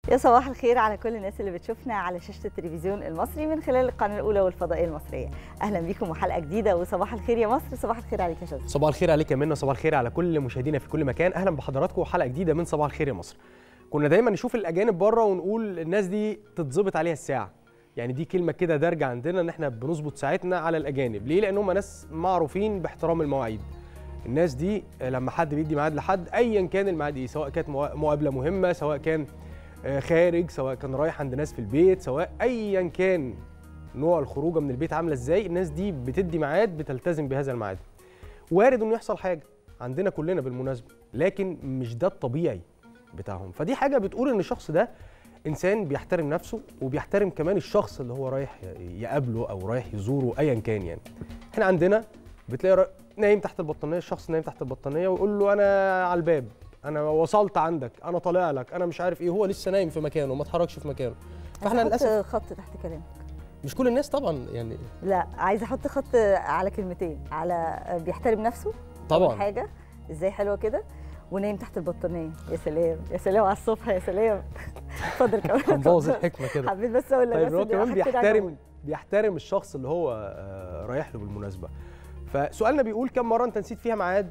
يا صباح الخير على كل الناس اللي بتشوفنا على شاشة التلفزيون المصري من خلال القناة الأولى والفضائية المصرية أهلا بيكم وحلقة جديدة وصباح الخير يا مصر صباح الخير عليك يا شذى صباح الخير عليك يا منى صباح الخير على كل مشاهدينا في كل مكان اهلا بحضراتكم وحلقه جديده من صباح الخير يا مصر كنا دايما نشوف الاجانب بره ونقول الناس دي تتظبط عليها الساعه يعني دي كلمه كده دارجه عندنا ان احنا بنظبط ساعتنا على الاجانب ليه لان هم ناس معروفين باحترام المواعيد الناس دي لما حد بيدي ميعاد لحد ايا كان الميعاد ايه سواء كانت موا- مقابله مهمه سواء كان آه، خارج سواء كان رايح عند ناس في البيت سواء ايا كان نوع الخروجه من البيت عامله ازاي الناس دي بتدي ميعاد بتلتزم بهذا الميعاد وارد انه يحصل حاجه عندنا كلنا بالمناسبه لكن مش ده الطبيعي بتاعهم فدي حاجه بتقول ان الشخص ده انسان بيحترم نفسه وبيحترم كمان الشخص اللي هو رايح يقابله او رايح يزوره ايا كان يعني احنا عندنا بتلاقي را- نايم تحت البطانيه الشخص نايم تحت البطانيه ويقول له انا على الباب انا وصلت عندك انا طالع لك انا مش عارف ايه هو لسه نايم في مكانه ما اتحركش في مكانه فاحنا عايزة للاسف أحط خط تحت كلامك مش كل الناس طبعا يعني لا عايزة أحط خط على كلمتين على بيحترم نفسه أول طبعا حاجة إزاي حلوة كده ونايم تحت البطانية يا سلام يا سلام على الصبح يا سلام اتفضل كمان هنبوظ اتفضل. الحكمه كده حبيت بس أقول لك طيب بس هو إن كمان حاجتين عجبوني. بيحترم بيحترم الشخص اللي هو آه، رايح له بالمناسبه فسؤالنا بيقول كم مره انت نسيت فيها ميعاد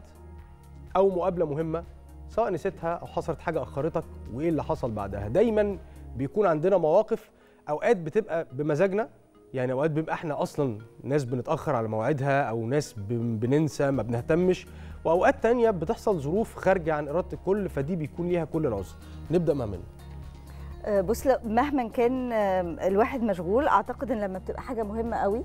او مقابله مهمه سواء نسيتها او حصلت حاجه اخرتك وايه اللي حصل بعدها دايما بيكون عندنا مواقف اوقات بتبقى بمزاجنا يعني اوقات بيبقى احنا اصلا ناس بنتاخر على مواعيدها او ناس بن- بننسى ما بنهتمش واوقات تانية بتحصل ظروف خارجه عن اراده الكل فدي بيكون ليها كل العذر نبدا مع منى آه، بص لا- مهما كان آم، الواحد مشغول اعتقد ان لما بتبقى حاجه مهمه قوي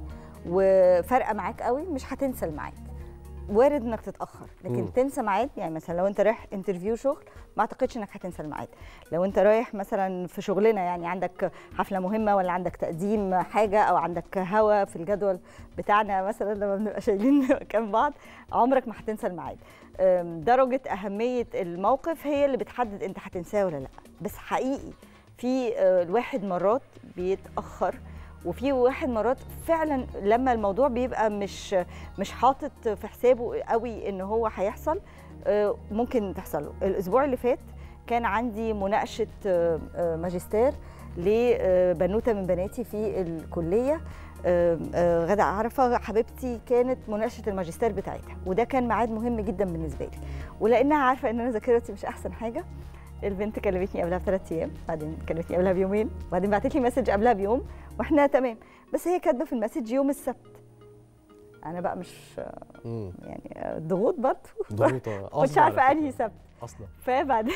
وفارقه معاك قوي مش هتنسى الميعاد وارد انك تتاخر لكن مم. تنسى ميعاد يعني مثلا لو انت رايح انترفيو شغل ما اعتقدش انك هتنسى الميعاد لو انت رايح مثلا في شغلنا يعني عندك حفله مهمه ولا عندك تقديم حاجه او عندك هوا في الجدول بتاعنا مثلا لما بنبقى شايلين مكان بعض عمرك ما هتنسى الميعاد أم، درجه اهميه الموقف هي اللي بتحدد انت هتنساه ولا لا بس حقيقي في آه، الواحد مرات بيتاخر وفي واحد مرات فعلا لما الموضوع بيبقى مش مش حاطط في حسابه قوي ان هو هيحصل آه، ممكن تحصل له الاسبوع اللي فات كان عندي مناقشه آه، آه، ماجستير لبنوته من بناتي في الكليه آه، آه، غدا عرفه حبيبتي كانت مناقشه الماجستير بتاعتها وده كان ميعاد مهم جدا بالنسبه لي ولانها عارفه ان انا ذاكرتي مش احسن حاجه البنت كلمتني قبلها بثلاث ايام بعدين كلمتني قبلها بيومين بعدين بعتت لي مسج قبلها بيوم واحنا تمام بس هي كاتبه في المسج يوم السبت انا بقى مش مم. يعني ضغوط برضه ضغوطه مش عارفه انهي سبت اصلا فبعدين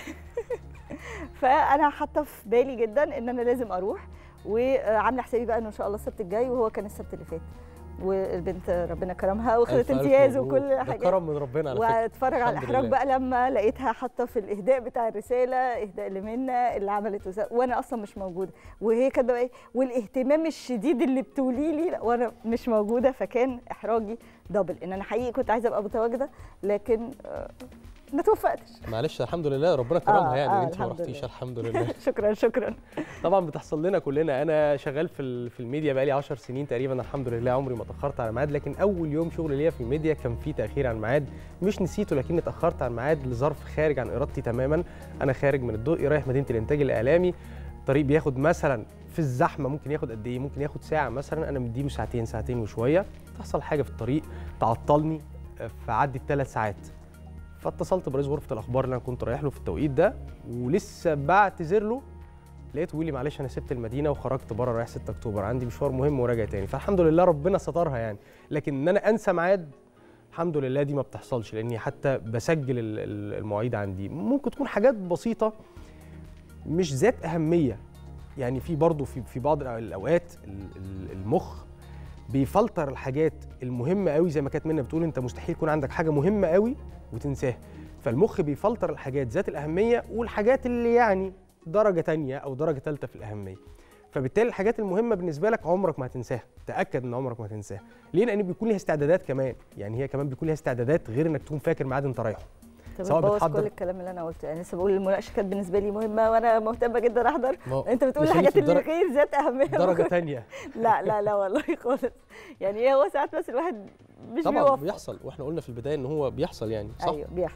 فانا حاطه في بالي جدا ان انا لازم اروح وعامله حسابي بقى انه ان شاء الله السبت الجاي وهو كان السبت اللي فات والبنت ربنا كرمها واخدت ألف ألف امتياز مبروك. وكل ده حاجه كرم من ربنا على فكره واتفرج على الحمد الاحراج لله. بقى لما لقيتها حاطه في الاهداء بتاع الرساله اهداء لمنى اللي عملت وسا... وانا اصلا مش موجوده وهي كاتبه ايه والاهتمام الشديد اللي بتولي لي لا، وانا مش موجوده فكان احراجي دبل ان انا حقيقي كنت عايزه ابقى متواجده لكن آه، ما توفقتش معلش الحمد لله ربنا كرمها آه، يعني آه، انت ما الحمد رحتيش لله. الحمد لله شكرا شكرا طبعا بتحصل لنا كلنا انا شغال في ال- في الميديا بقالي 10 سنين تقريبا الحمد لله عمري ما اتاخرت على ميعاد لكن اول يوم شغل ليا في الميديا كان في تاخير عن الميعاد مش نسيته لكن اتاخرت عن الميعاد لظرف خارج عن ارادتي تماما انا خارج من الدقي رايح مدينه الانتاج الاعلامي الطريق بياخد مثلا في الزحمه ممكن ياخد قد ايه ممكن ياخد ساعه مثلا انا مديله ساعتين ساعتين وشويه تحصل حاجه في الطريق تعطلني فعدت ثلاث ساعات فاتصلت برئيس غرفه الاخبار اللي انا كنت رايح له في التوقيت ده ولسه بعتذر له لقيته بيقول لي معلش انا سبت المدينه وخرجت بره رايح 6 اكتوبر عندي مشوار مهم وراجع تاني فالحمد لله ربنا سترها يعني لكن ان انا انسى ميعاد الحمد لله دي ما بتحصلش لاني حتى بسجل ال- ال- المواعيد عندي ممكن تكون حاجات بسيطه مش ذات اهميه يعني في برضه في في بعض الأو- الاوقات ال- ال- المخ بيفلتر الحاجات المهمه قوي زي ما كانت منى بتقول انت مستحيل يكون عندك حاجه مهمه قوي وتنساها فالمخ بيفلتر الحاجات ذات الاهميه والحاجات اللي يعني درجه تانية او درجه ثالثه في الاهميه فبالتالي الحاجات المهمه بالنسبه لك عمرك ما هتنساها تاكد ان عمرك ما هتنساها ليه لان بيكون ليها استعدادات كمان يعني هي كمان بيكون ليها استعدادات غير انك تكون فاكر ميعاد انت رايحه انت سواء بتبوظ بتحضر- كل الكلام اللي انا قلته يعني لسه بقول المناقشه كانت بالنسبه لي مهمه وانا مهتمه جدا احضر ما هو انت بتقول نخليك الحاجات في اللي الدرجة- غير ذات اهميه درجه تانية لا لا لا والله خالص يعني ايه هو ساعات بس الواحد مش طبعا بيوفق بيحصل واحنا قلنا في البدايه ان هو بيحصل يعني صح ايوه بيحصل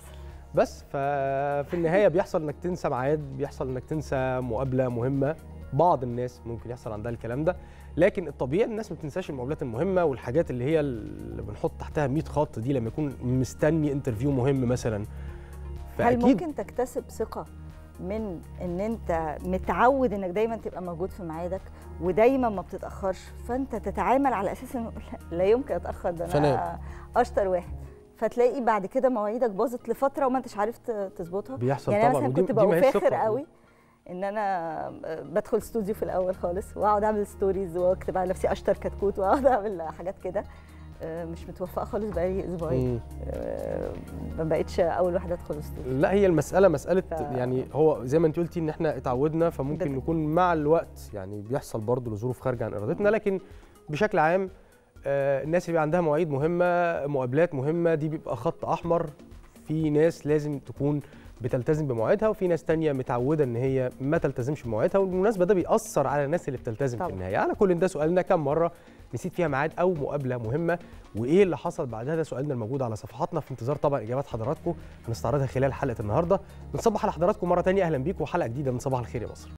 بس ففي النهايه بيحصل انك تنسى ميعاد بيحصل انك تنسى مقابله مهمه بعض الناس ممكن يحصل عندها الكلام ده لكن الطبيعي الناس ما بتنساش المقابلات المهمه والحاجات اللي هي اللي بنحط تحتها 100 خط دي لما يكون مستني انترفيو مهم مثلا هل ممكن تكتسب ثقه من ان انت متعود انك دايما تبقى موجود في ميعادك ودايما ما بتتاخرش فانت تتعامل على اساس انه لا يمكن اتاخر ده انا فنان. اشطر واحد فتلاقي بعد كده مواعيدك باظت لفتره وما انتش عارف ت- تظبطها بيحصل يعني انا طبعا مثلا ودي كنت دي ما هيش بفاخر ثقة. قوي ان انا بدخل استوديو في الاول خالص واقعد اعمل ستوريز واكتب على نفسي اشطر كتكوت واقعد اعمل حاجات كده آه، مش متوفقه خالص بقالي اسبوعين مم. آه، ما بقتش اول واحده ادخل استوديو لا هي المسألة مسألة ف- يعني هو زي ما انت قلتي ان احنا اتعودنا فممكن بت- نكون مع الوقت يعني بيحصل برضه لظروف خارجة عن ارادتنا لكن بشكل عام آه، الناس اللي بيبقى عندها مواعيد مهمة مقابلات مهمة دي بيبقى خط احمر في ناس لازم تكون بتلتزم بمواعيدها وفي ناس تانية متعودة ان هي ما تلتزمش بمواعيدها وبالمناسبة ده بيأثر على الناس اللي بتلتزم طبعا. في النهاية على كل ده سؤالنا كم مرة نسيت فيها ميعاد او مقابلة مهمة وايه اللي حصل بعدها ده سؤالنا الموجود على صفحاتنا في انتظار طبعا اجابات حضراتكم هنستعرضها خلال حلقه النهارده بنصبح على حضراتكم مره تانية اهلا بيكم وحلقه جديده من صباح الخير يا مصر